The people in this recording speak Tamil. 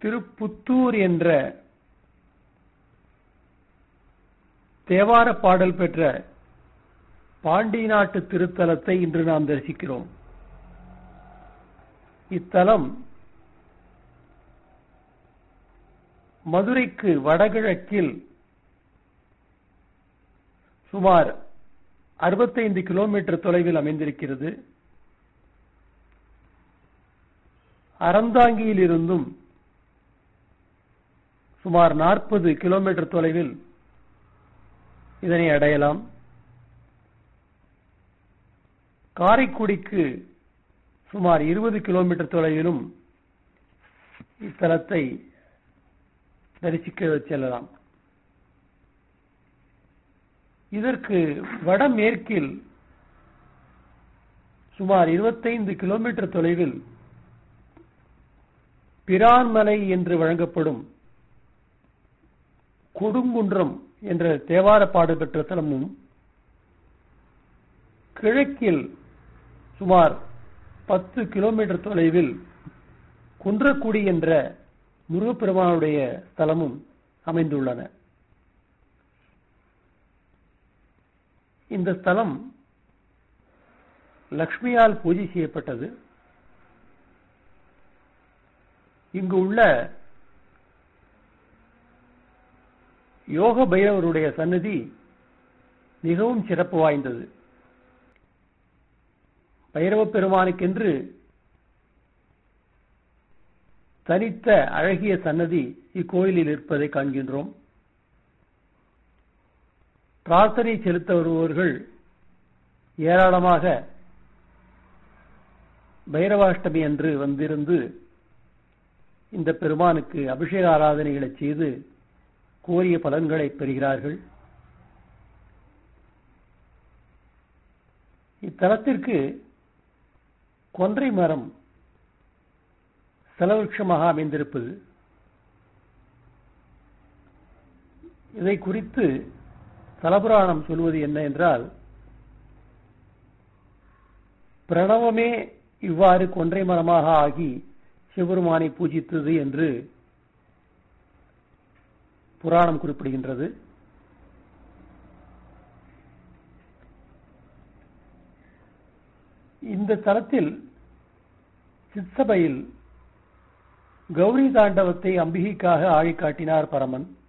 திருப்புத்தூர் என்ற தேவார பாடல் பெற்ற பாண்டி நாட்டு திருத்தலத்தை இன்று நாம் தரிசிக்கிறோம் இத்தலம் மதுரைக்கு வடகிழக்கில் சுமார் அறுபத்தைந்து கிலோமீட்டர் தொலைவில் அமைந்திருக்கிறது அறந்தாங்கியில் இருந்தும் சுமார் நாற்பது கிலோமீட்டர் தொலைவில் இதனை அடையலாம் காரைக்குடிக்கு சுமார் இருபது கிலோமீட்டர் தொலைவிலும் இத்தலத்தை தரிசிக்க செல்லலாம் இதற்கு வடமேற்கில் சுமார் இருபத்தைந்து கிலோமீட்டர் தொலைவில் பிரான்மலை என்று வழங்கப்படும் கொடுங்குன்றம் என்ற தேவார பாடு பெற்ற தலமும் கிழக்கில் சுமார் பத்து கிலோமீட்டர் தொலைவில் குன்றக்குடி என்ற முருகப்பெருமானுடைய ஸ்தலமும் அமைந்துள்ளன இந்த ஸ்தலம் லக்ஷ்மியால் பூஜை செய்யப்பட்டது இங்கு உள்ள யோக பைரவருடைய சன்னதி மிகவும் சிறப்பு வாய்ந்தது பைரவ பெருமானுக்கென்று தனித்த அழகிய சன்னதி இக்கோயிலில் இருப்பதை காண்கின்றோம் பிரார்த்தனை செலுத்த வருபவர்கள் ஏராளமாக பைரவாஷ்டமி அன்று வந்திருந்து இந்த பெருமானுக்கு அபிஷேக ஆராதனைகளை செய்து கோரிய பலன்களை பெறுகிறார்கள் இத்தலத்திற்கு கொன்றை மரம் செலவிருஷமாக அமைந்திருப்பது இதை குறித்து தலபுராணம் சொல்வது என்ன என்றால் பிரணவமே இவ்வாறு கொன்றை மரமாக ஆகி சிவபெருமானை பூஜித்தது என்று புராணம் குறிப்பிடுகின்றது இந்த தலத்தில் சித்சபையில் கௌரி தாண்டவத்தை அம்பிகைக்காக ஆழி காட்டினார் பரமன்